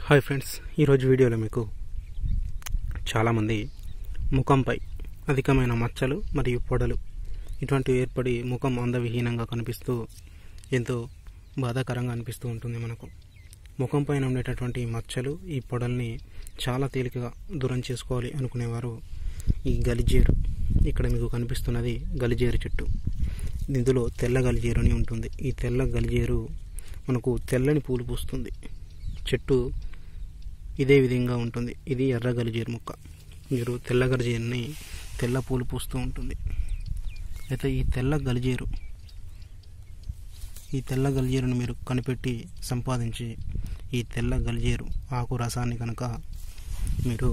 hi friends ఈరోజు వీడియోలో మీకు చాలామంది ముఖంపై అధికమైన మచ్చలు మరియు పొడలు ఇటువంటివి ఏర్పడి ముఖం అందవిహీనంగా కనిపిస్తూ ఎంతో బాధాకరంగా అనిపిస్తూ ఉంటుంది మనకు ముఖం పైన ఉండేటటువంటి మచ్చలు ఈ పొడల్ని చాలా తేలికగా దూరం చేసుకోవాలి అనుకునేవారు ఈ గలిజేరు ఇక్కడ మీకు కనిపిస్తున్నది గలిజేరు చెట్టు ఇందులో తెల్ల గలిజేరు అని ఉంటుంది ఈ తెల్ల గలిజేరు మనకు తెల్లని పూలు పూస్తుంది చెట్టు ఇదే విధంగా ఉంటుంది ఇది ఎర్ర గలిజేరు మొక్క మీరు తెల్ల గలిజేరుని తెల్ల పూలు పూస్తూ ఉంటుంది అయితే ఈ తెల్ల గలిజేరు ఈ తెల్ల గలిజేరును మీరు కనిపెట్టి సంపాదించి ఈ తెల్ల గలిజేరు ఆకు రసాన్ని కనుక మీరు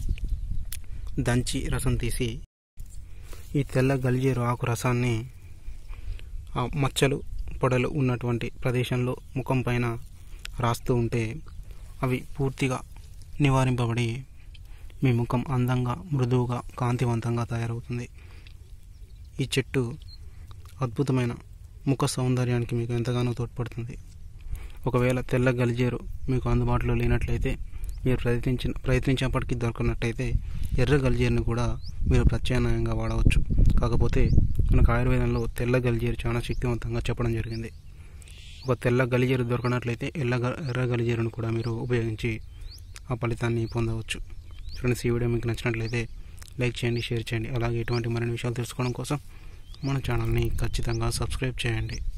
దంచి రసం తీసి ఈ తెల్ల గలిజేరు ఆకు రసాన్ని ఆ మచ్చలు పొడలు ఉన్నటువంటి ప్రదేశంలో ముఖం పైన రాస్తూ ఉంటే అవి పూర్తిగా నివారింపబడి మీ ముఖం అందంగా మృదువుగా కాంతివంతంగా తయారవుతుంది ఈ చెట్టు అద్భుతమైన ముఖ సౌందర్యానికి మీకు ఎంతగానో తోడ్పడుతుంది ఒకవేళ తెల్ల గలిజేరు మీకు అందుబాటులో లేనట్లయితే మీరు ప్రయత్నించిన ప్రయత్నించినప్పటికీ దొరకనట్టయితే ఎర్ర గలిజేరుని కూడా మీరు ప్రత్యామ్నాయంగా వాడవచ్చు కాకపోతే మనకు ఆయుర్వేదంలో తెల్ల గలిజేరు చాలా శక్తివంతంగా చెప్పడం జరిగింది ఒక తెల్ల గలిజేరు దొరకనట్లయితే ఎల్ల ఎర్ర గలిజేరును కూడా మీరు ఉపయోగించి ఆ ఫలితాన్ని పొందవచ్చు ఫ్రెండ్స్ ఈ వీడియో మీకు నచ్చినట్లయితే లైక్ చేయండి షేర్ చేయండి అలాగే ఇటువంటి మరిన్ని విషయాలు తెలుసుకోవడం కోసం మన ఛానల్ని ఖచ్చితంగా సబ్స్క్రైబ్ చేయండి